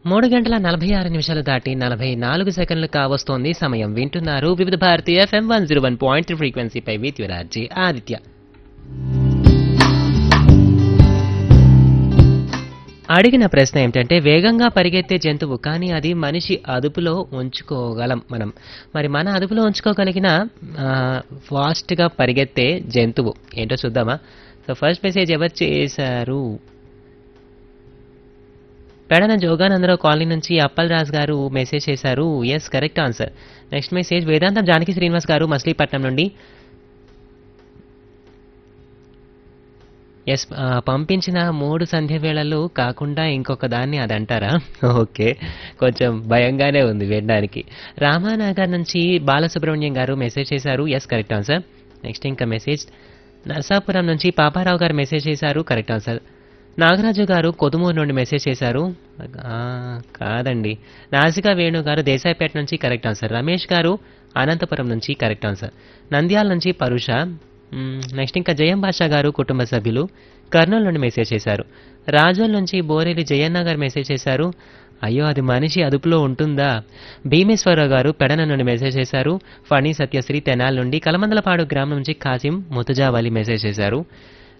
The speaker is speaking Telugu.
మూడు గంటల నలభై ఆరు నిమిషాలు దాటి నలభై నాలుగు సెకండ్లు కావస్తోంది సమయం వింటున్నారు Vividh Bharati FM one zero one point ఫ్రీక్వెన్సీపై విత్ యువరాజీ ఆదిత్య అడిగిన ప్రశ్న ఏమిటంటే వేగంగా పరిగెత్తే జంతువు కానీ అది మనిషి అదుపులో ఉంచుకోగలం మనం మరి మన అదుపులో ఉంచుకోగలిగిన ఆ, ఫాస్ట్గా పరిగెత్తే జంతువు ఏంటో చూద్దామా సో ఫస్ట్ మెసేజ్ ఎవరు చేశారు పెడన జోగానందరావు కాలనీ నుంచి అప్పల్ రాజ్ గారు మెసేజ్ చేశారు yes correct answer next message Vedantam Janaki Srinivas గారు మచిలీపట్నం నుండి ఎస్ పంపించిన మూడు సంధ్య వేళలు కాకుండా ఇంకొక దాన్ని అది అంటారా ఓకే కొంచెం భయంగానే ఉంది వినడానికి రామానగర్ నుంచి బాలసుబ్రహ్మణ్యం గారు మెసేజ్ చేశారు ఎస్ కరెక్ట్ ఆన్సర్ నెక్స్ట్ ఇంకా మెసేజ్ నర్సాపురం నుంచి పాపారావు గారు మెసేజ్ చేశారు కరెక్ట్ ఆన్సర్ నాగరాజు గారు కొదుమూరు నుండి మెసేజ్ చేశారు ఆ, కాదండి నాసికా వేణు గారు దేశాయిపేట నుంచి కరెక్ట్ ఆన్సర్ రమేష్ గారు అనంతపురం నుంచి కరెక్ట్ ఆన్సర్ నంద్యాల నుంచి పరుష మ్మ్, నెక్స్ట్ ఇంకా జయం బాషా గారు కుటుంబ సభ్యులు కర్నూలు నుండి మెసేజ్ చేశారు రాజోల్ నుంచి బోరేలి జయన్న గారు మెసేజ్ చేశారు అయ్యో అది మనిషి అదుపులో ఉంటుందా భీమేశ్వరరావు గారు పెడన నుండి మెసేజ్ చేశారు ఫణి సత్యశ్రీ తెనాల్ నుండి కలమందలపాడు గ్రామం నుంచి కాసిం ముతుజావాలి మెసేజ్ చేశారు